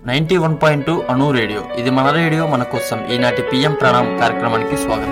ninety one point two ANU radio ఇది మన radio మన కోసం ఈనాటి పిఎం ప్రణామ్ కార్యక్రమానికి స్వాగతం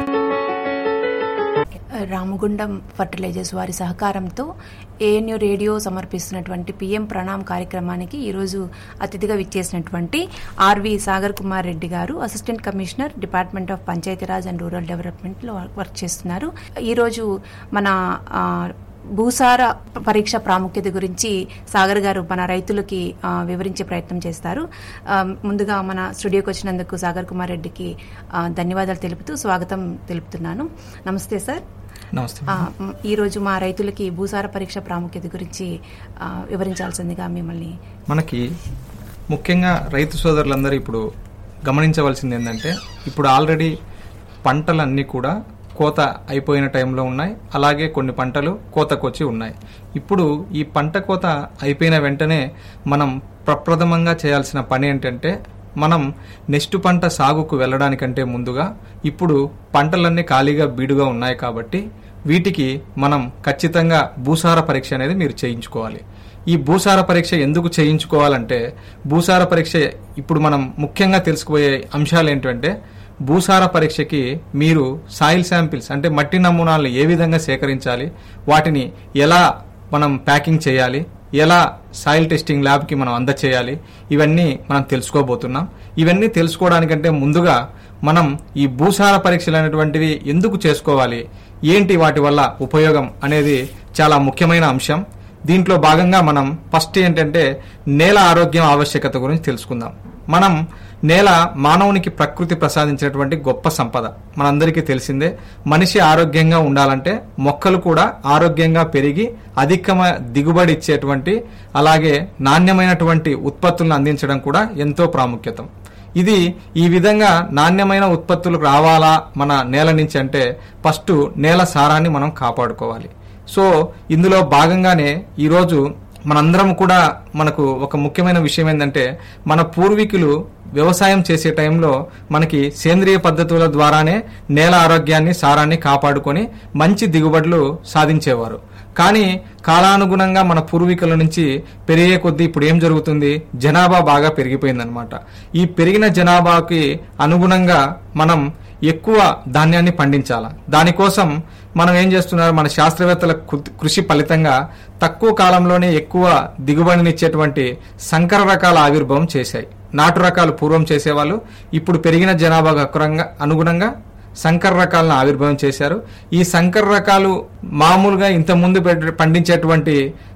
రామగుండం ఫర్టిలైజర్స్ వారి సహకారంతో ఏఎన్యు రేడియో సమర్పిస్తున్నటువంటి పిఎం ప్రణామ్ కార్యక్రమానికి ఈరోజు అతిథిగా విచ్చేసినటువంటి RV Sagar Kumar Reddy garu assistant commissioner department of Panchayati Raj and rural డెవలప్మెంట్లో వర్క్ చేస్తున్నారు ఈరోజు మన ఆ, భూసార పరీక్ష ప్రాముఖ్యత గురించి సాగర్ గారు మన రైతులకి ఆ, వివరించే ప్రయత్నం చేస్తారు ఆ, ముందుగా మన స్టూడియోకి వచ్చినందుకు సాగర్ కుమార్ రెడ్డికి ఆ, ధన్యవాదాలు తెలుపుతూ స్వాగతం తెలుపుతున్నాను నమస్తే సార్ నమస్తే ఆ, మ్, ఈరోజు మా రైతులకి భూసార పరీక్ష ప్రాముఖ్యత గురించి ఆ, వివరించాల్సిందిగా మిమ్మల్ని మనకి ముఖ్యంగా రైతు సోదరులందరూ ఇప్పుడు గమనించవలసింది ఏంటంటే ఇప్పుడు ఆల్రెడీ పంటలన్నీ కూడా కోత అయిపోయిన టైంలో ఉన్నాయి అలాగే కొన్ని పంటలు కోతకొచ్చి ఉన్నాయి ఇప్పుడు ఈ పంట కోత అయిపోయిన వెంటనే మనం ప్రప్రథమంగా చేయాల్సిన పని ఏంటంటే మనం నెక్స్ట్ పంట సాగుకు వెళ్ళడానికంటే ముందుగా ఇప్పుడు పంటలన్నీ ఖాళీగా బీడుగా ఉన్నాయి కాబట్టి వీటికి మనం ఖచ్చితంగా భూసార పరీక్ష అనేది మీరు చేయించుకోవాలి ఈ భూసార పరీక్ష ఎందుకు చేయించుకోవాలంటే భూసార పరీక్ష ఇప్పుడు మనం ముఖ్యంగా తెలుసుకుపోయే అంశాలు ఏంటంటే భూసార పరీక్షకి మీరు సాయిల్ శాంపిల్స్ అంటే మట్టి నమూనాలను ఏ విధంగా సేకరించాలి వాటిని ఎలా మనం ప్యాకింగ్ చేయాలి ఎలా సాయిల్ టెస్టింగ్ ల్యాబ్కి మనం అందచేయాలి ఇవన్నీ మనం తెలుసుకోబోతున్నాం ఇవన్నీ తెలుసుకోవడానికంటే ముందుగా మనం ఈ భూసార పరీక్షలు అనేటువంటివి ఎందుకు చేసుకోవాలి ఏంటి వాటి వల్ల ఉపయోగం అనేది చాలా ముఖ్యమైన అంశం దీంట్లో భాగంగా మనం ఫస్ట్ ఏంటంటే నేల ఆరోగ్యం ఆవశ్యకత గురించి తెలుసుకుందాం మనం నేల మానవునికి ప్రకృతి ప్రసాదించినటువంటి గొప్ప సంపద మనందరికీ తెలిసిందే మనిషి ఆరోగ్యంగా ఉండాలంటే మొక్కలు కూడా ఆరోగ్యంగా పెరిగి అధికమ దిగుబడి ఇచ్చేటువంటి అలాగే నాణ్యమైనటువంటి ఉత్పత్తులను అందించడం కూడా ఎంతో ప్రాముఖ్యతం ఇది ఈ విధంగా నాణ్యమైన ఉత్పత్తులు రావాలా మన నేల నుంచి అంటే ఫస్ట్ నేల సారాన్ని మనం కాపాడుకోవాలి సో ఇందులో భాగంగానే ఈరోజు మనందరం కూడా మనకు ఒక ముఖ్యమైన విషయం ఏంటంటే మన పూర్వీకులు వ్యవసాయం చేసే టైంలో మనకి సేంద్రియ పద్ధతుల ద్వారానే నేల ఆరోగ్యాన్ని సారాన్ని కాపాడుకొని మంచి దిగుబడులు సాధించేవారు కానీ కాలానుగుణంగా మన పూర్వీకుల నుంచి పెరిగే కొద్దీ ఇప్పుడు ఏం జరుగుతుంది జనాభా బాగా పెరిగిపోయిందనమాట ఈ పెరిగిన జనాభాకి అనుగుణంగా మనం ఎక్కువ ధాన్యాన్ని పండించాల దానికోసం మనం ఏం చేస్తున్నారు మన శాస్త్రవేత్తల కృ- కృషి ఫలితంగా తక్కువ కాలంలోనే ఎక్కువ దిగుబడినిచ్చేటువంటి సంకర రకాల ఆవిర్భావం చేశాయి నాటు రకాలు పూర్వం చేసేవాళ్ళు ఇప్పుడు పెరిగిన జనాభాకు అకురంగా అనుగుణంగా సంకర రకాలను ఆవిర్భావం చేశారు ఈ సంకర రకాలు మామూలుగా ఇంత ముందు పండించేటువంటి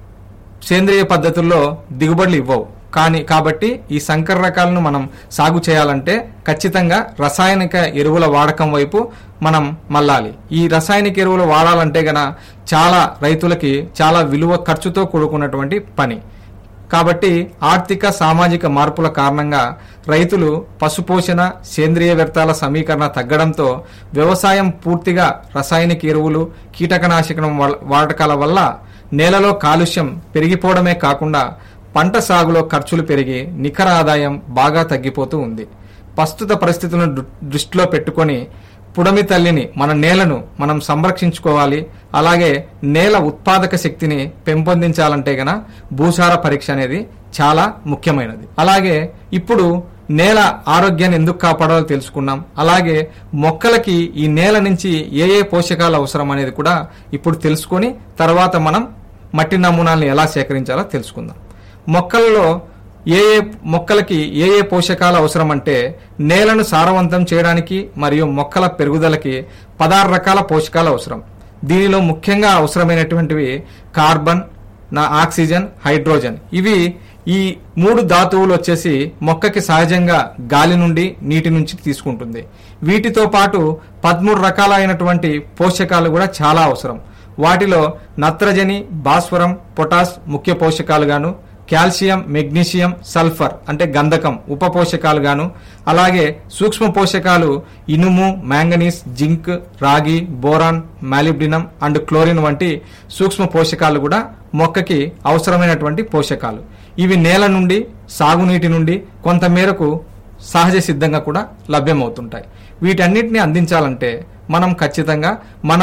సేంద్రియ పద్ధతుల్లో దిగుబడులు ఇవ్వవు కానీ కాబట్టి ఈ సంకర రకాలను మనం సాగు చేయాలంటే ఖచ్చితంగా రసాయనిక ఎరువుల వాడకం వైపు మనం మళ్ళాలి ఈ రసాయనిక ఎరువులు వాడాలంటే గన చాలా రైతులకి చాలా విలువ ఖర్చుతో కూడుకున్నటువంటి పని కాబట్టి ఆర్థిక సామాజిక మార్పుల కారణంగా రైతులు పశుపోషణ సేంద్రియ వ్యర్థాల సమీకరణ తగ్గడంతో వ్యవసాయం పూర్తిగా రసాయనిక ఎరువులు కీటకనాశకం వల్- వాడకాల వల్ల నేలలో కాలుష్యం పెరిగిపోవడమే కాకుండా పంట సాగులో ఖర్చులు పెరిగి నికర ఆదాయం బాగా తగ్గిపోతూ ఉంది ప్రస్తుత పరిస్థితులను దృ- దృష్టిలో పెట్టుకొని పుడమి తల్లిని మన నేలను మనం సంరక్షించుకోవాలి అలాగే నేల ఉత్పాదక శక్తిని పెంపొందించాలంటే గన భూసార పరీక్ష అనేది చాలా ముఖ్యమైనది అలాగే ఇప్పుడు నేల ఆరోగ్యాన్ని ఎందుకు కాపాడాలో తెలుసుకున్నాం అలాగే మొక్కలకి ఈ నేల నుంచి ఏ ఏ పోషకాలు అవసరం అనేది కూడా ఇప్పుడు తెలుసుకొని తర్వాత మనం మట్టి నమూనాలను ఎలా సేకరించాలో తెలుసుకుందాం మొక్కలలో ఏ ఏ మొక్కలకి ఏ ఏ పోషకాలు అవసరం అంటే నేలను సారవంతం చేయడానికి మరియు మొక్కల పెరుగుదలకి పదహారు రకాల పోషకాలు అవసరం దీనిలో ముఖ్యంగా అవసరమైనటువంటివి కార్బన్ నా ఆక్సిజన్ హైడ్రోజన్ ఇవి ఈ మూడు ధాతువులు వచ్చేసి మొక్కకి సహజంగా గాలి నుండి నీటి నుంచి తీసుకుంటుంది వీటితో పాటు పదమూడు రకాలైనటువంటి పోషకాలు కూడా చాలా అవసరం వాటిలో నత్రజని భాస్వరం పొటాస్ ముఖ్య పోషకాలుగాను కాల్షియం మెగ్నీషియం సల్ఫర్ అంటే గంధకం ఉప పోషకాలుగాను అలాగే సూక్ష్మ పోషకాలు ఇనుము మ్యాంగనీస్ జింక్ రాగి బోరాన్ మాలిబ్డినం అండ్ క్లోరిన్ వంటి సూక్ష్మ పోషకాలు కూడా మొక్కకి అవసరమైనటువంటి పోషకాలు ఇవి నేల నుండి సాగునీటి నుండి కొంత మేరకు సహజ సిద్ధంగా కూడా లభ్యమవుతుంటాయి వీటన్నిటిని అందించాలంటే మనం ఖచ్చితంగా మన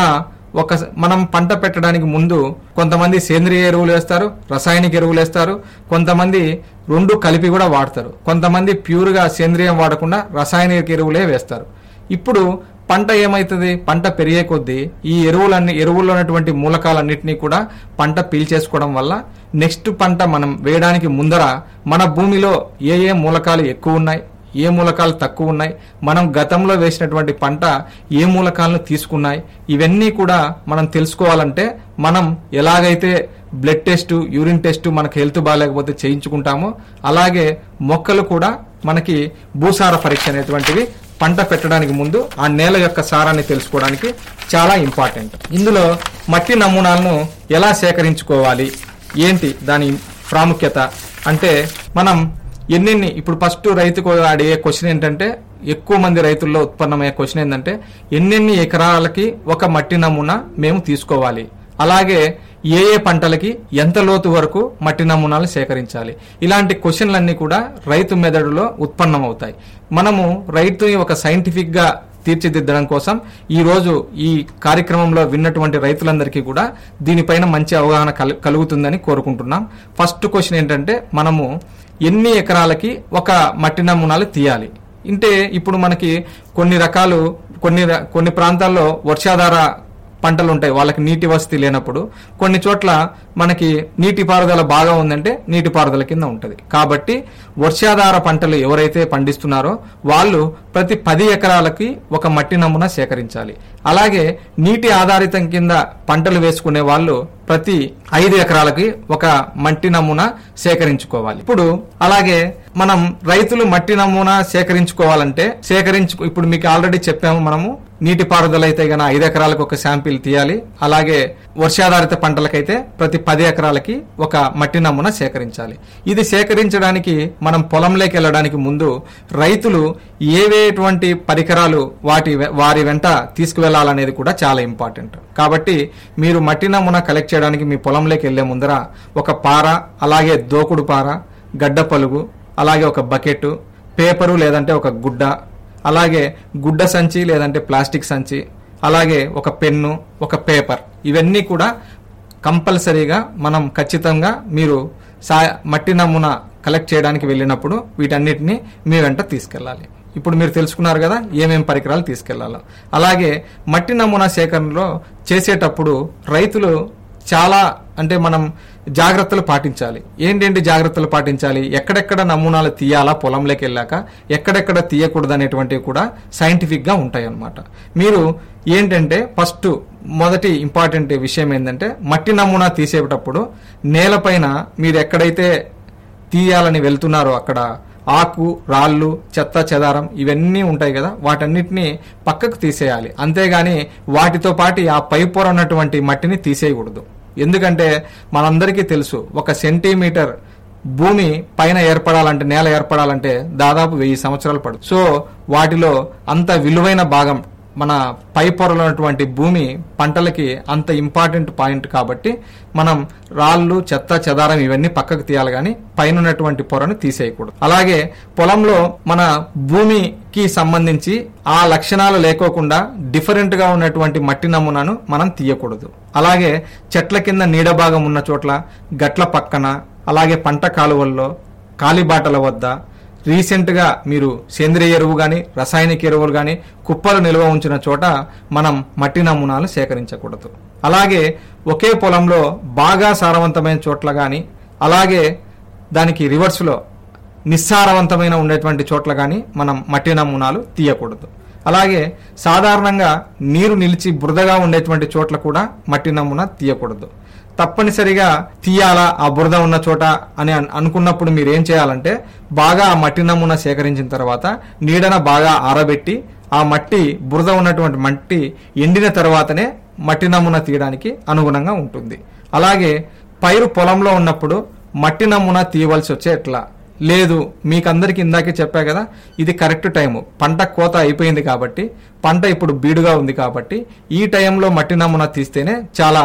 ఒక మనం పంట పెట్టడానికి ముందు కొంతమంది సేంద్రియ ఎరువులు వేస్తారు రసాయనిక ఎరువులు వేస్తారు కొంతమంది రెండు కలిపి కూడా వాడతారు కొంతమంది ప్యూర్గా సేంద్రియం వాడకుండా రసాయనిక ఎరువులే వేస్తారు ఇప్పుడు పంట ఏమవుతుంది పంట పెరిగే కొద్దీ ఈ ఎరువులన్నీ ఎరువుల్లో ఉన్నటువంటి మూలకాలన్నింటినీ కూడా పంట పీల్చేసుకోవడం వల్ల నెక్స్ట్ పంట మనం వేయడానికి ముందర మన భూమిలో ఏ ఏ మూలకాలు ఎక్కువ ఉన్నాయి ఏ మూలకాలు తక్కువ ఉన్నాయి మనం గతంలో వేసినటువంటి పంట ఏ మూలకాలను తీసుకున్నాయి ఇవన్నీ కూడా మనం తెలుసుకోవాలంటే మనం ఎలాగైతే బ్లడ్ టెస్ట్ యూరిన్ టెస్ట్ మనకు హెల్త్ బాగాలేకపోతే చేయించుకుంటామో అలాగే మొక్కలు కూడా మనకి భూసార పరీక్ష అనేటువంటివి పంట పెట్టడానికి ముందు ఆ నేల యొక్క సారాన్ని తెలుసుకోవడానికి చాలా ఇంపార్టెంట్ ఇందులో మట్టి నమూనాలను ఎలా సేకరించుకోవాలి ఏంటి దాని ప్రాముఖ్యత అంటే మనం ఎన్నెన్ని ఇప్పుడు ఫస్ట్ రైతుకు అడిగే క్వశ్చన్ ఏంటంటే ఎక్కువ మంది రైతుల్లో ఉత్పన్నమయ్యే క్వశ్చన్ ఏంటంటే ఎన్నెన్ని ఎకరాలకి ఒక మట్టి నమూనా మేము తీసుకోవాలి అలాగే ఏ ఏ పంటలకి ఎంత లోతు వరకు మట్టి నమూనాలు సేకరించాలి ఇలాంటి క్వశ్చన్లన్నీ కూడా రైతు మెదడులో ఉత్పన్నమవుతాయి మనము రైతుని ఒక సైంటిఫిక్ గా తీర్చిదిద్దడం కోసం ఈ రోజు ఈ కార్యక్రమంలో విన్నటువంటి రైతులందరికీ కూడా దీనిపైన మంచి అవగాహన కలు- కలుగుతుందని కోరుకుంటున్నాం ఫస్ట్ క్వశ్చన్ ఏంటంటే మనము ఎన్ని ఎకరాలకి ఒక మట్టి నమూనాలు తీయాలి అంటే ఇప్పుడు మనకి కొన్ని రకాలు కొన్ని ర- కొన్ని ప్రాంతాల్లో వర్షాధార పంటలు ఉంటాయి వాళ్ళకి నీటి వసతి లేనప్పుడు కొన్ని చోట్ల మనకి నీటిపారుదల బాగా ఉందంటే నీటిపారుదల కింద ఉంటుంది కాబట్టి వర్షాధార పంటలు ఎవరైతే పండిస్తున్నారో వాళ్ళు ప్రతి పది ఎకరాలకి ఒక మట్టి నమూనా సేకరించాలి అలాగే నీటి ఆధారితం కింద పంటలు వేసుకునే వాళ్ళు ప్రతి ఐదు ఎకరాలకి ఒక మట్టి నమూనా సేకరించుకోవాలి ఇప్పుడు అలాగే మనం రైతులు మట్టి నమూనా సేకరించుకోవాలంటే సేకరించు ఇప్పుడు మీకు ఆల్రెడీ చెప్పాము మనము నీటిపారుదల అయితే గన ఐదు ఎకరాలకు ఒక శాంపిల్ తీయాలి అలాగే వర్షాధారిత పంటలకైతే ప్రతి పది ఎకరాలకి ఒక మట్టి నమూనా సేకరించాలి ఇది సేకరించడానికి మనం పొలంలోకి వెళ్ళడానికి ముందు రైతులు ఏవేటువంటి పరికరాలు వాటి వె- వారి వెంట తీసుకువెళ్లాలనేది కూడా చాలా ఇంపార్టెంట్ కాబట్టి మీరు మట్టి నమూనా కలెక్ట్ చేయడానికి మీ పొలంలోకి వెళ్లే ముందర ఒక పార అలాగే దోకుడు పార గడ్డ పలుగు అలాగే ఒక బకెట్ పేపరు లేదంటే ఒక గుడ్డ అలాగే గుడ్డ సంచి లేదంటే ప్లాస్టిక్ సంచి అలాగే ఒక పెన్ను ఒక పేపర్ ఇవన్నీ కూడా కంపల్సరీగా మనం ఖచ్చితంగా మీరు సా మట్టి నమూనా కలెక్ట్ చేయడానికి వెళ్ళినప్పుడు వీటన్నిటిని మీ వెంట తీసుకెళ్ళాలి ఇప్పుడు మీరు తెలుసుకున్నారు కదా ఏమేం పరికరాలు తీసుకెళ్లాలో అలాగే మట్టి నమూనా సేకరణలో చేసేటప్పుడు రైతులు చాలా అంటే మనం జాగ్రత్తలు పాటించాలి ఏంటేంటి జాగ్రత్తలు పాటించాలి ఎక్కడెక్కడ నమూనాలు తీయాలా పొలంలోకి వెళ్ళాక ఎక్కడెక్కడ తీయకూడదు అనేటువంటివి కూడా సైంటిఫిక్ గా ఉంటాయి అన్నమాట మీరు ఏంటంటే ఫస్ట్ మొదటి ఇంపార్టెంట్ విషయం ఏంటంటే మట్టి నమూనా తీసేటప్పుడు నేలపైన మీరు ఎక్కడైతే తీయాలని వెళ్తున్నారో అక్కడ ఆకు రాళ్ళు చెత్త చెదారం ఇవన్నీ ఉంటాయి కదా వాటన్నిటిని పక్కకు తీసేయాలి అంతేగాని వాటితో పాటు ఆ పై పొర ఉన్నటువంటి మట్టిని తీసేయకూడదు ఎందుకంటే మనందరికీ తెలుసు ఒక సెంటీమీటర్ భూమి పైన ఏర్పడాలంటే నేల ఏర్పడాలంటే దాదాపు వెయ్యి సంవత్సరాలు పడుతుంది సో వాటిలో అంత విలువైన భాగం మన పై పొరలో ఉన్నటువంటి భూమి పంటలకి అంత ఇంపార్టెంట్ పాయింట్ కాబట్టి మనం రాళ్ళు చెత్త చెదారం ఇవన్నీ పక్కకు తీయాలి కానీ పైన ఉన్నటువంటి పొరను తీసేయకూడదు అలాగే పొలంలో మన భూమికి సంబంధించి ఆ లక్షణాలు లేకోకుండా డిఫరెంట్ గా ఉన్నటువంటి మట్టి నమూనాను మనం తీయకూడదు అలాగే చెట్ల కింద నీడ భాగం ఉన్న చోట్ల గట్ల పక్కన అలాగే పంట కాలువల్లో కాలిబాటల వద్ద రీసెంట్ గా మీరు సేంద్రియ ఎరువు గాని రసాయనిక ఎరువులు గాని కుప్పలు నిల్వ ఉంచిన చోట మనం మట్టి నమూనాలు సేకరించకూడదు అలాగే ఒకే పొలంలో బాగా సారవంతమైన చోట్ల గాని అలాగే దానికి రివర్స్ లో నిస్సారవంతమైన ఉండేటువంటి చోట్ల గాని మనం మట్టి నమూనాలు తీయకూడదు అలాగే సాధారణంగా నీరు నిలిచి బురదగా ఉండేటువంటి చోట్ల కూడా మట్టి నమూనా తీయకూడదు తప్పనిసరిగా తీయాలా ఆ బురద ఉన్న చోట అని అన్- అనుకున్నప్పుడు మీరు ఏం చేయాలంటే బాగా ఆ మట్టి నమూనా సేకరించిన తర్వాత నీడన బాగా ఆరబెట్టి ఆ మట్టి బురద ఉన్నటువంటి మట్టి ఎండిన తర్వాతనే మట్టి నమూనా తీయడానికి అనుగుణంగా ఉంటుంది అలాగే పైరు పొలంలో ఉన్నప్పుడు మట్టి నమూనా తీయవలసి వచ్చే ఎట్లా లేదు మీకందరికి ఇందాకే చెప్పా కదా ఇది కరెక్ట్ టైము పంట కోత అయిపోయింది కాబట్టి పంట ఇప్పుడు బీడుగా ఉంది కాబట్టి ఈ టైంలో మట్టి నమూనా తీస్తేనే చాలా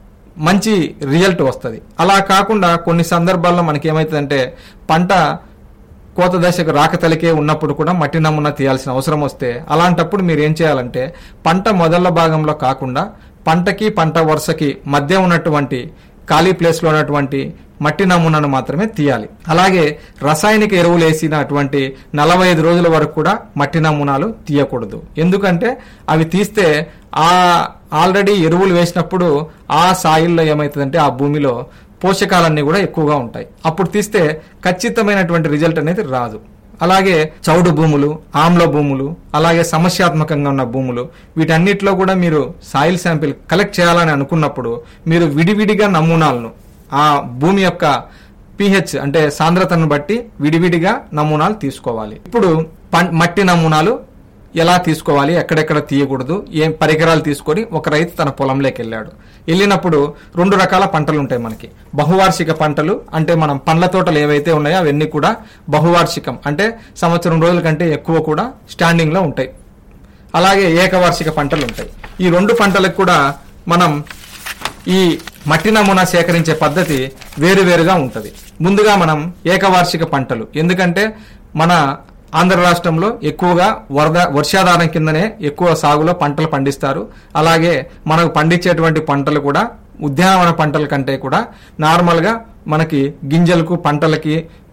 మంచి రిజల్ట్ వస్తుంది అలా కాకుండా కొన్ని సందర్భాల్లో మనకి ఏమవుతుందంటే పంట కోత దశకు రాకతలికే ఉన్నప్పుడు కూడా మట్టి నమూనా తీయాల్సిన అవసరం వస్తే అలాంటప్పుడు మీరు ఏం చేయాలంటే పంట మొదళ్ళ భాగంలో కాకుండా పంటకి పంట వరుసకి మధ్య ఉన్నటువంటి ఖాళీ ప్లేస్లో ఉన్నటువంటి మట్టి నమూనాను మాత్రమే తీయాలి అలాగే రసాయనిక ఎరువులు వేసినటువంటి నలభై ఐదు రోజుల వరకు కూడా మట్టి నమూనాలు తీయకూడదు ఎందుకంటే అవి తీస్తే ఆ ఆల్రెడీ ఎరువులు వేసినప్పుడు ఆ సాయిల్లో ఏమవుతుందంటే ఆ భూమిలో పోషకాలన్నీ కూడా ఎక్కువగా ఉంటాయి అప్పుడు తీస్తే ఖచ్చితమైనటువంటి రిజల్ట్ అనేది రాదు అలాగే చౌడు భూములు ఆమ్ల భూములు అలాగే సమస్యాత్మకంగా ఉన్న భూములు వీటన్నిటిలో కూడా మీరు సాయిల్ శాంపిల్ కలెక్ట్ చేయాలని అనుకున్నప్పుడు మీరు విడివిడిగా నమూనాలను ఆ భూమి యొక్క పిహెచ్ అంటే సాంద్రతను బట్టి విడివిడిగా నమూనాలు తీసుకోవాలి ఇప్పుడు పం- మట్టి నమూనాలు ఎలా తీసుకోవాలి ఎక్కడెక్కడ తీయకూడదు ఏం పరికరాలు తీసుకొని ఒక రైతు తన పొలంలోకి వెళ్ళాడు వెళ్ళినప్పుడు రెండు రకాల పంటలు ఉంటాయి మనకి బహువార్షిక పంటలు అంటే మనం పండ్ల తోటలు ఏవైతే ఉన్నాయో అవన్నీ కూడా బహువార్షికం అంటే సంవత్సరం రోజుల కంటే ఎక్కువ కూడా స్టాండింగ్ లో ఉంటాయి అలాగే ఏకవార్షిక పంటలు ఉంటాయి ఈ రెండు పంటలకు కూడా మనం ఈ మట్టి నమూనా సేకరించే పద్ధతి వేరువేరుగా ఉంటుంది ముందుగా మనం ఏకవార్షిక పంటలు ఎందుకంటే మన ఆంధ్ర రాష్ట్రంలో ఎక్కువగా వరద వర్షాధారం కిందనే ఎక్కువ సాగులో పంటలు పండిస్తారు అలాగే మనకు పండించేటువంటి పంటలు కూడా ఉద్యానవన పంటల కంటే కూడా నార్మల్గా మనకి గింజలకు పంటలకి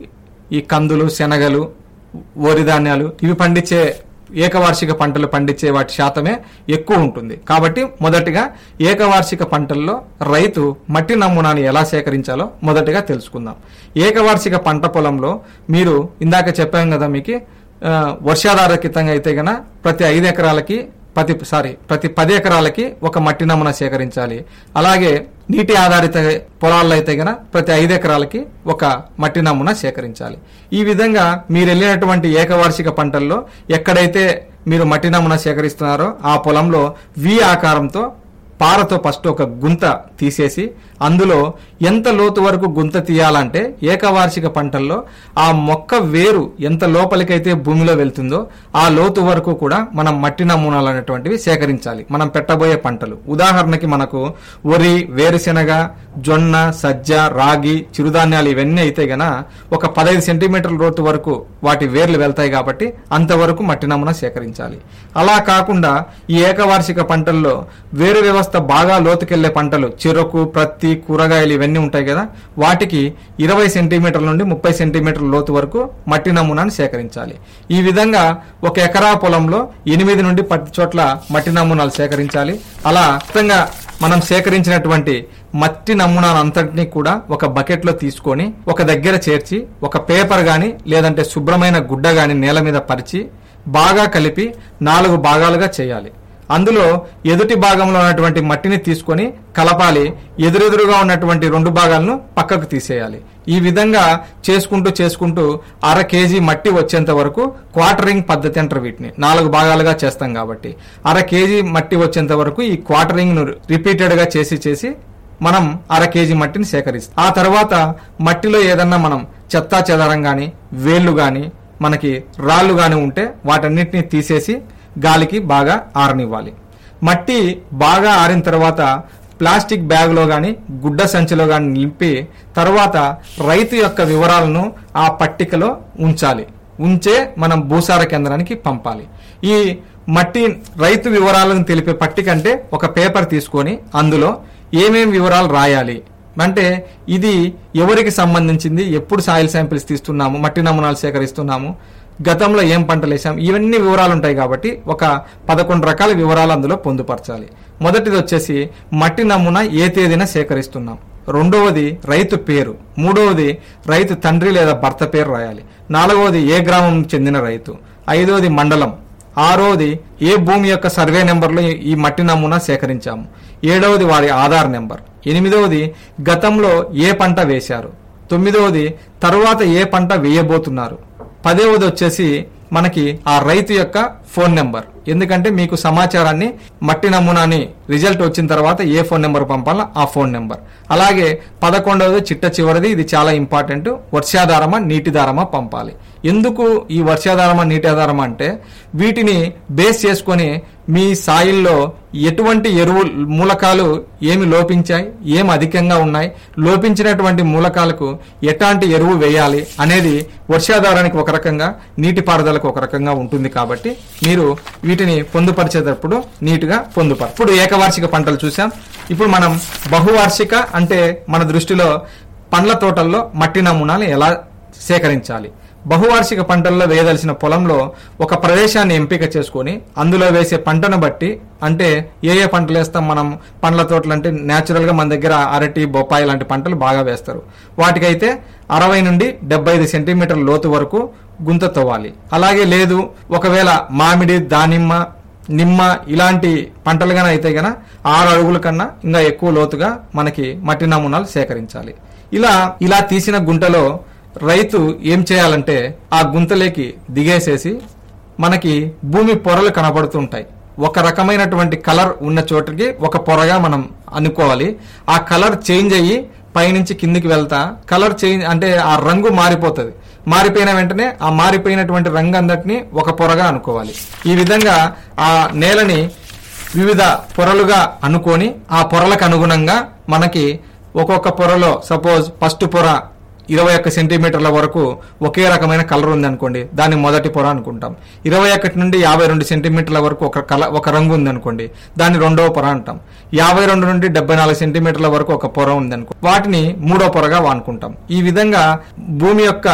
ఈ కందులు శనగలు వరి ధాన్యాలు ఇవి పండించే ఏకవార్షిక పంటలు పండించే వాటి శాతమే ఎక్కువ ఉంటుంది కాబట్టి మొదటిగా ఏకవార్షిక పంటల్లో రైతు మట్టి నమూనాను ఎలా సేకరించాలో మొదటిగా తెలుసుకుందాం ఏకవార్షిక పంట పొలంలో మీరు ఇందాక చెప్పాం కదా మీకు ఆ, వర్షాధారితంగా అయితే గన ప్రతి ఐదు ఎకరాలకి ప్రతి సారీ ప్రతి పది ఎకరాలకి ఒక మట్టి నమూనా సేకరించాలి అలాగే నీటి ఆధారిత పొలాల్లో అయితే గన ప్రతి ఐదు ఎకరాలకి ఒక మట్టి నమూనా సేకరించాలి ఈ విధంగా మీరు వెళ్ళినటువంటి ఏకవార్షిక పంటల్లో ఎక్కడైతే మీరు మట్టి నమూనా సేకరిస్తున్నారో ఆ పొలంలో వి ఆకారంతో పారతో ఫస్ట్ ఒక గుంత తీసేసి అందులో ఎంత లోతు వరకు గుంత తీయాలంటే ఏకవార్షిక పంటల్లో ఆ మొక్క వేరు ఎంత లోపలికైతే భూమిలో వెళ్తుందో ఆ లోతు వరకు కూడా మనం మట్టి నమూనాలు అనేటువంటివి సేకరించాలి మనం పెట్టబోయే పంటలు ఉదాహరణకి మనకు వరి వేరుశెనగ జొన్న సజ్జ రాగి చిరుధాన్యాలు ఇవన్నీ అయితే గన ఒక పదహైదు సెంటీమీటర్ల లోతు వరకు వాటి వేర్లు వెళ్తాయి కాబట్టి అంతవరకు మట్టి నమూనా సేకరించాలి అలా కాకుండా ఈ ఏకవార్షిక పంటల్లో వేరు వ్యవస్థ బాగా లోతుకెళ్లే పంటలు చెరకు ప్రత్తి కూరగాయలు ఇవన్నీ ఉంటాయి కదా వాటికి ఇరవై సెంటీమీటర్ల నుండి ముప్పై సెంటీమీటర్ల లోతు వరకు మట్టి నమూనాను సేకరించాలి ఈ విధంగా ఒక ఎకరా పొలంలో ఎనిమిది నుండి పది చోట్ల మట్టి నమూనాలు సేకరించాలి అలా మొత్తంగా మనం సేకరించినటువంటి మట్టి నమూనాను అంతటినీ కూడా ఒక బకెట్లో తీసుకొని ఒక దగ్గర చేర్చి ఒక పేపర్ గాని లేదంటే శుభ్రమైన గుడ్డ గాని నేల మీద పరిచి బాగా కలిపి నాలుగు భాగాలుగా చేయాలి అందులో ఎదుటి భాగంలో ఉన్నటువంటి మట్టిని తీసుకొని కలపాలి ఎదురెదురుగా ఉన్నటువంటి రెండు భాగాలను పక్కకు తీసేయాలి ఈ విధంగా చేసుకుంటూ చేసుకుంటూ అర కేజీ మట్టి వచ్చేంత వరకు క్వార్టరింగ్ పద్ధతి అంటారు వీటిని నాలుగు భాగాలుగా చేస్తాం కాబట్టి అర కేజీ మట్టి వచ్చేంత వరకు ఈ క్వార్టరింగ్ ను రిపీటెడ్ గా చేసి చేసి మనం అర కేజీ మట్టిని సేకరిస్తాం ఆ తర్వాత మట్టిలో ఏదన్నా మనం చెత్తా చెదారం గాని వేళ్లు గాని మనకి రాళ్ళు గాని ఉంటే వాటన్నిటిని తీసేసి గాలికి బాగా ఆరనివ్వాలి మట్టి బాగా ఆరిన తర్వాత ప్లాస్టిక్ బ్యాగ్లో గాని గుడ్డ సంచిలో గాని నింపి తర్వాత రైతు యొక్క వివరాలను ఆ పట్టికలో ఉంచాలి ఉంచే మనం భూసార కేంద్రానికి పంపాలి ఈ మట్టి రైతు వివరాలను తెలిపే పట్టిక అంటే ఒక పేపర్ తీసుకొని అందులో ఏమేం వివరాలు రాయాలి అంటే ఇది ఎవరికి సంబంధించింది ఎప్పుడు సాయిల్ శాంపిల్స్ తీస్తున్నాము మట్టి నమూనాలు సేకరిస్తున్నాము గతంలో ఏం పంటలు వేసాం ఇవన్నీ వివరాలు ఉంటాయి కాబట్టి ఒక పదకొండు రకాల వివరాలు అందులో పొందుపరచాలి మొదటిది వచ్చేసి మట్టి నమూనా ఏ తేదీన సేకరిస్తున్నాం రెండవది రైతు పేరు మూడవది రైతు తండ్రి లేదా భర్త పేరు రాయాలి నాలుగవది ఏ గ్రామం చెందిన రైతు ఐదవది మండలం ఆరోది ఏ భూమి యొక్క సర్వే నెంబర్లో ఈ- ఈ మట్టి నమూనా సేకరించాము ఏడవది వారి ఆధార్ నెంబర్ ఎనిమిదవది గతంలో ఏ పంట వేశారు తొమ్మిదవది తరువాత ఏ పంట వేయబోతున్నారు పదవది వచ్చేసి మనకి ఆ రైతు యొక్క ఫోన్ నెంబర్ ఎందుకంటే మీకు సమాచారాన్ని మట్టి నమూనాని రిజల్ట్ వచ్చిన తర్వాత ఏ ఫోన్ నెంబర్ పంపాలో ఆ ఫోన్ నెంబర్ అలాగే పదకొండవది చిట్ట చివరిది ఇది చాలా ఇంపార్టెంట్ వర్షాధారమా నీటిధారమా పంపాలి ఎందుకు ఈ వర్షాధారమా నీటి ఆధారమా అంటే వీటిని బేస్ చేసుకొని మీ సాయిల్లో ఎటువంటి ఎరువు మూలకాలు ఏమి లోపించాయి ఏమి అధికంగా ఉన్నాయి లోపించినటువంటి మూలకాలకు ఎట్లాంటి ఎరువు వేయాలి అనేది వర్షాధారానికి ఒక రకంగా నీటిపారుదలకు ఒక రకంగా ఉంటుంది కాబట్టి మీరు వీటిని పొందుపరిచేటప్పుడు నీట్గా పొందుపర ఇప్పుడు ఏకవార్షిక పంటలు చూసాం ఇప్పుడు మనం బహువార్షిక అంటే మన దృష్టిలో పండ్ల తోటల్లో మట్టి నమూనాలు ఎలా సేకరించాలి బహువార్షిక పంటల్లో వేయదలిసిన పొలంలో ఒక ప్రదేశాన్ని ఎంపిక చేసుకొని అందులో వేసే పంటను బట్టి అంటే ఏ ఏ పంటలు వేస్తాం మనం పండ్ల తోటలు అంటే న్యాచురల్గా మన దగ్గర అరటి బొప్పాయి లాంటి పంటలు బాగా వేస్తారు వాటికైతే అరవై నుండి డెబ్బై ఐదు సెంటీమీటర్ల లోతు వరకు గుంత తవ్వాలి అలాగే లేదు ఒకవేళ మామిడి దానిమ్మ నిమ్మ ఇలాంటి పంటలుగానే అయితే గన ఆరు అడుగుల కన్నా ఇంకా ఎక్కువ లోతుగా మనకి మట్టి నమూనాలు సేకరించాలి ఇలా ఇలా తీసిన గుంటలో రైతు ఏం చేయాలంటే ఆ గుంతలేకి దిగేసేసి మనకి భూమి పొరలు కనబడుతుంటాయి ఒక రకమైనటువంటి కలర్ ఉన్న చోటుకి ఒక పొరగా మనం అనుకోవాలి ఆ కలర్ చేంజ్ అయ్యి పైనుంచి కిందికి వెళ్తా కలర్ చేంజ్ అంటే ఆ రంగు మారిపోతుంది మారిపోయిన వెంటనే ఆ మారిపోయినటువంటి రంగు అందటిని ఒక పొరగా అనుకోవాలి ఈ విధంగా ఆ నేలని వివిధ పొరలుగా అనుకొని ఆ పొరలకు అనుగుణంగా మనకి ఒక్కొక్క పొరలో సపోజ్ ఫస్ట్ పొర ఇరవై ఒక్క సెంటీమీటర్ల వరకు ఒకే రకమైన కలర్ ఉంది అనుకోండి దాన్ని మొదటి పొర అనుకుంటాం ఇరవై ఒకటి నుండి యాభై రెండు సెంటీమీటర్ల వరకు ఒక కల ఒక రంగు ఉంది అనుకోండి దాన్ని రెండవ పొర అంటాం యాభై రెండు నుండి డెబ్బై నాలుగు సెంటీమీటర్ల వరకు ఒక పొర ఉంది అనుకో వాటిని మూడో పొరగా వానుకుంటాం ఈ విధంగా భూమి యొక్క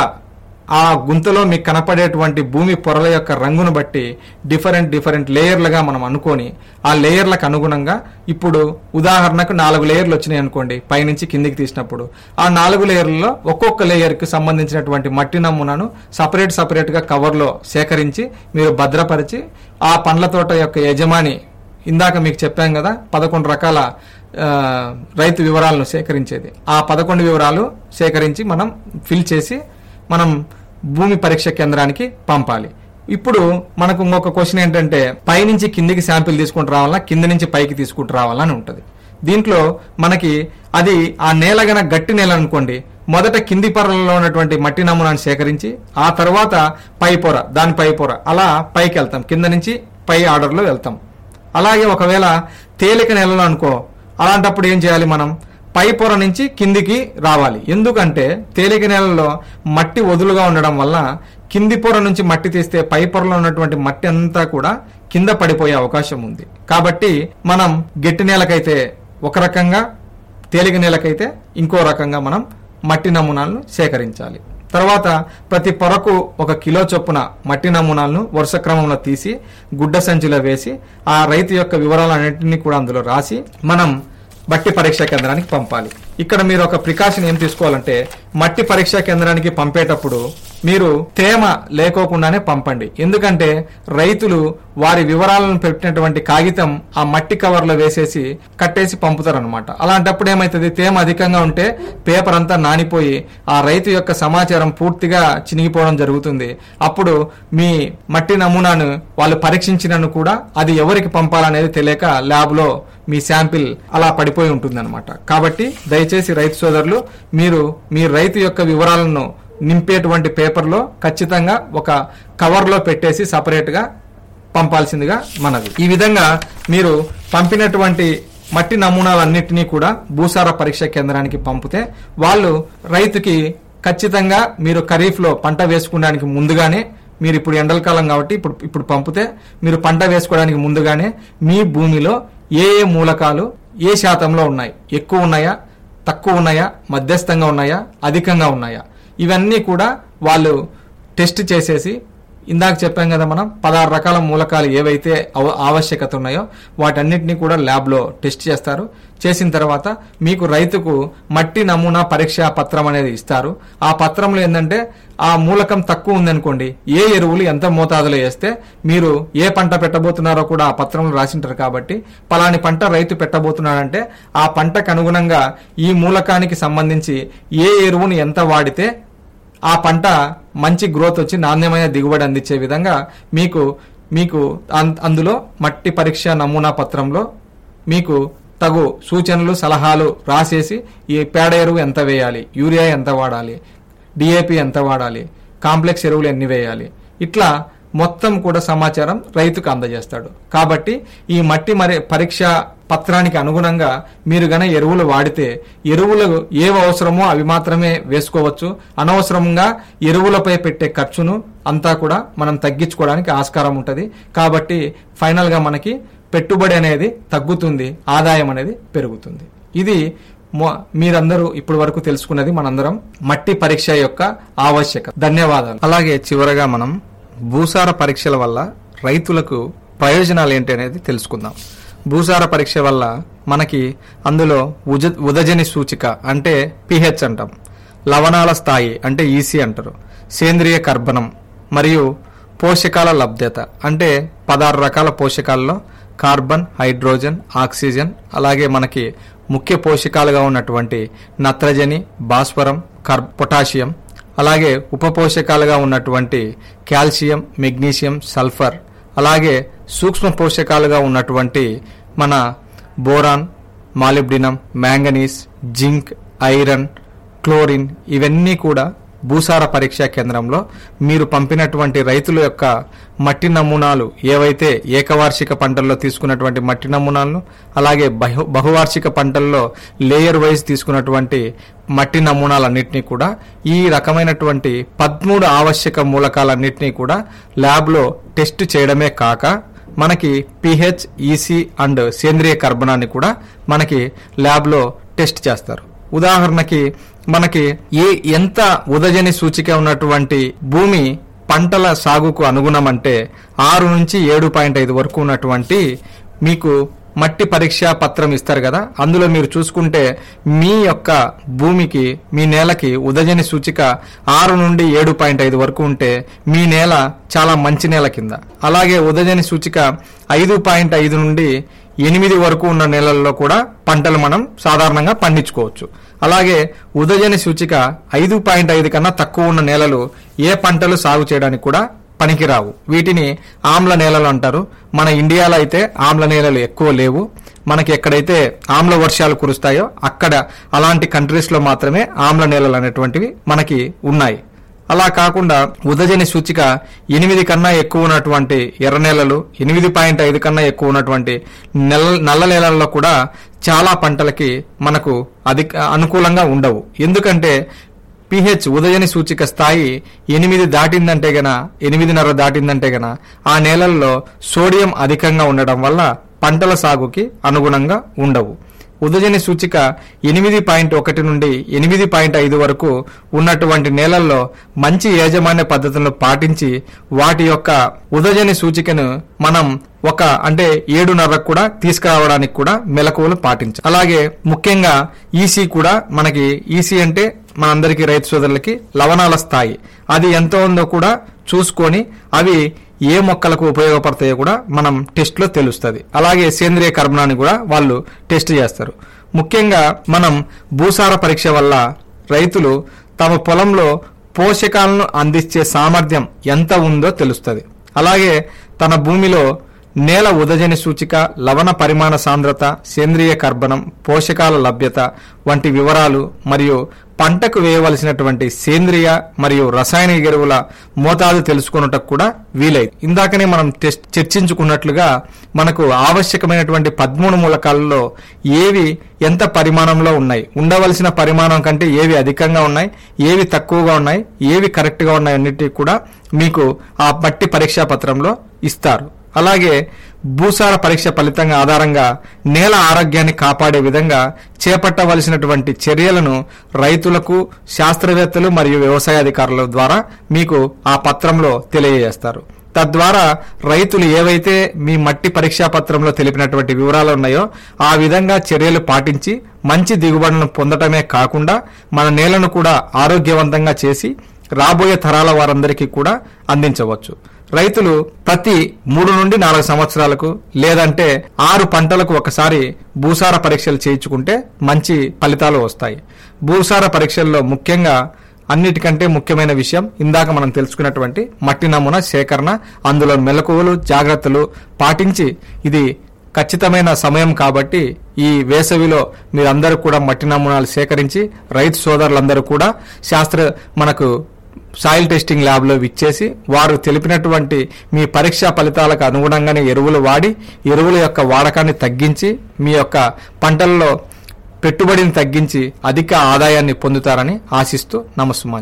ఆ గుంతలో మీకు కనపడేటువంటి భూమి పొరల యొక్క రంగును బట్టి డిఫరెంట్ డిఫరెంట్ లేయర్లుగా మనం అనుకొని ఆ లేయర్లకు అనుగుణంగా ఇప్పుడు ఉదాహరణకు నాలుగు లేయర్లు వచ్చినాయి అనుకోండి పైనుంచి కిందికి తీసినప్పుడు ఆ నాలుగు లేయర్లలో ఒక్కొక్క లేయర్కి సంబంధించినటువంటి మట్టి నమూనాను సపరేట్ సపరేట్గా కవర్లో సేకరించి మీరు భద్రపరిచి ఆ పండ్ల తోట యొక్క యజమాని ఇందాక మీకు చెప్పాం కదా పదకొండు రకాల ఆ, రైతు వివరాలను సేకరించేది ఆ పదకొండు వివరాలు సేకరించి మనం ఫిల్ చేసి మనం భూమి పరీక్ష కేంద్రానికి పంపాలి ఇప్పుడు మనకు ఇంకొక క్వశ్చన్ ఏంటంటే పైనుంచి కిందికి శాంపిల్ తీసుకుంటూ రావాలా కింద నుంచి పైకి తీసుకుంటూ రావాలా అని ఉంటుంది దీంట్లో మనకి అది ఆ నేల గన గట్టి నేల అనుకోండి మొదట కింది పొరలలో ఉన్నటువంటి మట్టి నమూనాను సేకరించి ఆ తర్వాత పై పొర దాని పై పొర అలా పైకి వెళ్తాం కింద నుంచి పై ఆర్డర్లో వెళ్తాం అలాగే ఒకవేళ తేలిక నెలలో అనుకో అలాంటప్పుడు ఏం చేయాలి మనం పై పొర నుంచి కిందికి రావాలి ఎందుకంటే తేలిక నేలలో మట్టి వదులుగా ఉండడం వల్ల కింది పొర నుంచి మట్టి తీస్తే పై పొరలో ఉన్నటువంటి మట్టి అంతా కూడా కింద పడిపోయే అవకాశం ఉంది కాబట్టి మనం గట్టి నేలకైతే ఒక రకంగా తేలిక నేలకైతే ఇంకో రకంగా మనం మట్టి నమూనాలను సేకరించాలి తర్వాత ప్రతి పొరకు ఒక కిలో చొప్పున మట్టి నమూనాలను వరుస క్రమంలో తీసి గుడ్డ సంచిలో వేసి ఆ రైతు యొక్క వివరాలన్నింటినీ కూడా అందులో రాసి మనం మట్టి పరీక్షా కేంద్రానికి పంపాలి ఇక్కడ మీరు ఒక ప్రికాషన్ ఏం తీసుకోవాలంటే మట్టి పరీక్షా కేంద్రానికి పంపేటప్పుడు మీరు తేమ లేకోకుండానే పంపండి ఎందుకంటే రైతులు వారి వివరాలను పెట్టినటువంటి కాగితం ఆ మట్టి కవర్లో వేసేసి కట్టేసి పంపుతారనమాట అలాంటప్పుడు ఏమైతుంది తేమ అధికంగా ఉంటే పేపర్ అంతా నానిపోయి ఆ రైతు యొక్క సమాచారం పూర్తిగా చినిగిపోవడం జరుగుతుంది అప్పుడు మీ మట్టి నమూనాను వాళ్ళు పరీక్షించినను కూడా అది ఎవరికి పంపాలనేది తెలియక ల్యాబ్లో మీ శాంపిల్ అలా పడిపోయి ఉంటుందన్నమాట కాబట్టి దయచేసి రైతు సోదరులు మీరు మీ రైతు యొక్క వివరాలను నింపేటువంటి పేపర్లో ఖచ్చితంగా ఒక కవర్లో పెట్టేసి సపరేట్గా పంపాల్సిందిగా మనది ఈ విధంగా మీరు పంపినటువంటి మట్టి నమూనాలన్నింటినీ కూడా భూసార పరీక్ష కేంద్రానికి పంపితే వాళ్ళు రైతుకి ఖచ్చితంగా మీరు ఖరీఫ్లో పంట వేసుకోవడానికి ముందుగానే మీరు ఇప్పుడు ఎండల కాలం కాబట్టి ఇప్పుడు ఇప్పుడు పంపితే మీరు పంట వేసుకోవడానికి ముందుగానే మీ భూమిలో ఏ ఏ మూలకాలు ఏ శాతంలో ఉన్నాయి ఎక్కువ ఉన్నాయా తక్కువ ఉన్నాయా మధ్యస్థంగా ఉన్నాయా అధికంగా ఉన్నాయా ఇవన్నీ కూడా వాళ్ళు టెస్ట్ చేసేసి ఇందాక చెప్పాం కదా మనం పదహారు రకాల మూలకాలు ఏవైతే అవ- ఆవశ్యకత ఉన్నాయో వాటన్నిటిని కూడా ల్యాబ్లో టెస్ట్ చేస్తారు చేసిన తర్వాత మీకు రైతుకు మట్టి నమూనా పరీక్షా పత్రం అనేది ఇస్తారు ఆ పత్రంలో ఏంటంటే ఆ మూలకం తక్కువ ఉందనుకోండి ఏ ఎరువులు ఎంత మోతాదులో వేస్తే మీరు ఏ పంట పెట్టబోతున్నారో కూడా ఆ పత్రంలో రాసింటారు కాబట్టి పలాని పంట రైతు పెట్టబోతున్నాడంటే ఆ పంటకు అనుగుణంగా ఈ మూలకానికి సంబంధించి ఏ ఎరువుని ఎంత వాడితే ఆ పంట మంచి గ్రోత్ వచ్చి నాణ్యమైన దిగుబడి అందించే విధంగా మీకు మీకు అన్- అందులో మట్టి పరీక్ష నమూనా పత్రంలో మీకు తగు సూచనలు సలహాలు రాసేసి ఈ పేడ ఎరువు ఎంత వేయాలి యూరియా ఎంత వాడాలి డిఏపి ఎంత వాడాలి కాంప్లెక్స్ ఎరువులు ఎన్ని వేయాలి ఇట్లా మొత్తం కూడా సమాచారం రైతుకు అందజేస్తాడు కాబట్టి ఈ మట్టి మరి పరీక్ష పత్రానికి అనుగుణంగా మీరు గన ఎరువులు వాడితే ఎరువులు ఏవి అవసరమో అవి మాత్రమే వేసుకోవచ్చు అనవసరంగా ఎరువులపై పెట్టే ఖర్చును అంతా కూడా మనం తగ్గించుకోవడానికి ఆస్కారం ఉంటుంది కాబట్టి ఫైనల్ గా మనకి పెట్టుబడి అనేది తగ్గుతుంది ఆదాయం అనేది పెరుగుతుంది ఇది మొ- మీరందరూ ఇప్పటి వరకు తెలుసుకున్నది మనందరం మట్టి పరీక్ష యొక్క ఆవశ్యకత ధన్యవాదాలు అలాగే చివరగా మనం భూసార పరీక్షల వల్ల రైతులకు ప్రయోజనాలు ఏంటి అనేది తెలుసుకుందాం భూసార పరీక్ష వల్ల మనకి అందులో ఉజ ఉదజని సూచిక అంటే పిహెచ్ అంటాం లవణాల స్థాయి అంటే ఈసీ అంటారు సేంద్రియ కర్బనం మరియు పోషకాల లభ్యత అంటే పదహారు రకాల పోషకాలలో కార్బన్ హైడ్రోజన్ ఆక్సిజన్ అలాగే మనకి ముఖ్య పోషకాలుగా ఉన్నటువంటి నత్రజని భాస్వరం కర్ పొటాషియం అలాగే ఉప పోషకాలుగా ఉన్నటువంటి కాల్షియం మెగ్నీషియం సల్ఫర్ అలాగే సూక్ష్మ పోషకాలుగా ఉన్నటువంటి మన boron molybdenum manganese zinc iron chlorine ఇవన్నీ కూడా భూసార పరీక్షా కేంద్రంలో మీరు పంపినటువంటి రైతుల యొక్క మట్టి నమూనాలు ఏవైతే ఏకవార్షిక పంటల్లో తీసుకున్నటువంటి మట్టి నమూనాలను అలాగే బహు బహువార్షిక పంటల్లో లేయర్ వైజ్ తీసుకున్నటువంటి మట్టి నమూనాలన్నింటినీ కూడా ఈ రకమైనటువంటి పదమూడు ఆవశ్యక మూలకాలన్నింటినీ కూడా ల్యాబ్లో టెస్ట్ చేయడమే కాక మనకి పిహెచ్ ఈసీ అండ్ సేంద్రియ కర్బనాన్ని కూడా మనకి ల్యాబ్లో టెస్ట్ చేస్తారు ఉదాహరణకి మనకి ఏ ఎంత ఉదజని సూచిక ఉన్నటువంటి భూమి పంటల సాగుకు అనుగుణమంటే ఆరు నుంచి ఏడు పాయింట్ ఐదు వరకు ఉన్నటువంటి మీకు మట్టి పరీక్షా పత్రం ఇస్తారు కదా అందులో మీరు చూసుకుంటే మీ యొక్క భూమికి మీ నేలకి ఉదజని సూచిక ఆరు నుండి ఏడు పాయింట్ ఐదు వరకు ఉంటే మీ నేల చాలా మంచి నేల కింద అలాగే ఉదజని సూచిక ఐదు పాయింట్ ఐదు నుండి ఎనిమిది వరకు ఉన్న నేలల్లో కూడా పంటలు మనం సాధారణంగా పండించుకోవచ్చు అలాగే ఉదజని సూచిక ఐదు పాయింట్ ఐదు కన్నా తక్కువ ఉన్న నేలలు ఏ పంటలు సాగు చేయడానికి కూడా పనికిరావు వీటిని ఆమ్ల నేలలు అంటారు మన ఇండియాలో అయితే ఆమ్ల నేలలు ఎక్కువ లేవు మనకి ఎక్కడైతే ఆమ్ల వర్షాలు కురుస్తాయో అక్కడ అలాంటి కంట్రీస్ లో మాత్రమే ఆమ్ల నేలలు అనేటువంటివి మనకి ఉన్నాయి అలా కాకుండా ఉదజని సూచిక ఎనిమిది కన్నా ఎక్కువ ఉన్నటువంటి ఎర్ర నేలలు ఎనిమిది పాయింట్ ఐదు కన్నా ఎక్కువ ఉన్నటువంటి నెల నల్ల నేలల్లో కూడా చాలా పంటలకి మనకు అధిక అనుకూలంగా ఉండవు ఎందుకంటే పిహెచ్ ఉదయని సూచిక స్థాయి ఎనిమిది దాటిందంటే గన ఎనిమిదిన్నర దాటిందంటే గన ఆ నేలల్లో సోడియం అధికంగా ఉండడం వల్ల పంటల సాగుకి అనుగుణంగా ఉండవు ఉదజని సూచిక ఎనిమిది పాయింట్ ఒకటి నుండి ఎనిమిది పాయింట్ ఐదు వరకు ఉన్నటువంటి నేలల్లో మంచి యాజమాన్య పద్ధతులను పాటించి వాటి యొక్క ఉదజని సూచికను మనం ఒక అంటే ఏడున్నరకు కూడా తీసుకురావడానికి కూడా మెలకువలు పాటించాలి అలాగే ముఖ్యంగా ఈసీ కూడా మనకి ఈసీ అంటే మనందరికీ రైతు సోదరులకి లవణాల స్థాయి అది ఎంత ఉందో కూడా చూసుకొని అవి ఏ మొక్కలకు ఉపయోగపడతాయో కూడా మనం టెస్ట్ లో తెలుస్తుంది అలాగే సేంద్రియ కర్బనాన్ని కూడా వాళ్ళు టెస్ట్ చేస్తారు ముఖ్యంగా మనం భూసార పరీక్ష వల్ల రైతులు తమ పొలంలో పోషకాలను అందించే సామర్థ్యం ఎంత ఉందో తెలుస్తుంది అలాగే తన భూమిలో నేల ఉదజని సూచిక లవణ పరిమాణ సాంద్రత సేంద్రియ కర్బనం పోషకాల లభ్యత వంటి వివరాలు మరియు పంటకు వేయవలసినటువంటి సేంద్రియ మరియు రసాయనిక ఎరువుల మోతాదు తెలుసుకున్నటకు కూడా వీలైంది ఇందాకనే మనం టెస్ట్ చర్చించుకున్నట్లుగా మనకు ఆవశ్యకమైనటువంటి పదమూడు మూలకాలలో ఏవి ఎంత పరిమాణంలో ఉన్నాయి ఉండవలసిన పరిమాణం కంటే ఏవి అధికంగా ఉన్నాయి ఏవి తక్కువగా ఉన్నాయి ఏవి కరెక్ట్ గా ఉన్నాయి అన్నిటికీ కూడా మీకు ఆ మట్టి పరీక్షా పత్రంలో ఇస్తారు అలాగే భూసార పరీక్ష ఫలితంగా ఆధారంగా నేల ఆరోగ్యాన్ని కాపాడే విధంగా చేపట్టవలసినటువంటి చర్యలను రైతులకు శాస్త్రవేత్తలు మరియు వ్యవసాయ అధికారుల ద్వారా మీకు ఆ పత్రంలో తెలియజేస్తారు తద్వారా రైతులు ఏవైతే మీ మట్టి పరీక్షా పత్రంలో తెలిపినటువంటి వివరాలు ఉన్నాయో ఆ విధంగా చర్యలు పాటించి మంచి దిగుబడులను పొందటమే కాకుండా మన నేలను కూడా ఆరోగ్యవంతంగా చేసి రాబోయే తరాల వారందరికీ కూడా అందించవచ్చు రైతులు ప్రతి మూడు నుండి నాలుగు సంవత్సరాలకు లేదంటే ఆరు పంటలకు ఒకసారి భూసార పరీక్షలు చేయించుకుంటే మంచి ఫలితాలు వస్తాయి భూసార పరీక్షల్లో ముఖ్యంగా అన్నిటికంటే ముఖ్యమైన విషయం ఇందాక మనం తెలుసుకున్నటువంటి మట్టి నమూనా సేకరణ అందులో మెలకువలు జాగ్రత్తలు పాటించి ఇది ఖచ్చితమైన సమయం కాబట్టి ఈ వేసవిలో మీరందరూ కూడా మట్టి నమూనాలు సేకరించి రైతు సోదరులందరూ కూడా శాస్త్ర మనకు సాయిల్ టెస్టింగ్ ల్యాబ్లో విచ్చేసి వారు తెలిపినటువంటి మీ పరీక్షా ఫలితాలకు అనుగుణంగానే ఎరువులు వాడి ఎరువుల యొక్క వాడకాన్ని తగ్గించి మీ యొక్క పంటల్లో పెట్టుబడిని తగ్గించి అధిక ఆదాయాన్ని పొందుతారని ఆశిస్తూ నమస్సుమాన్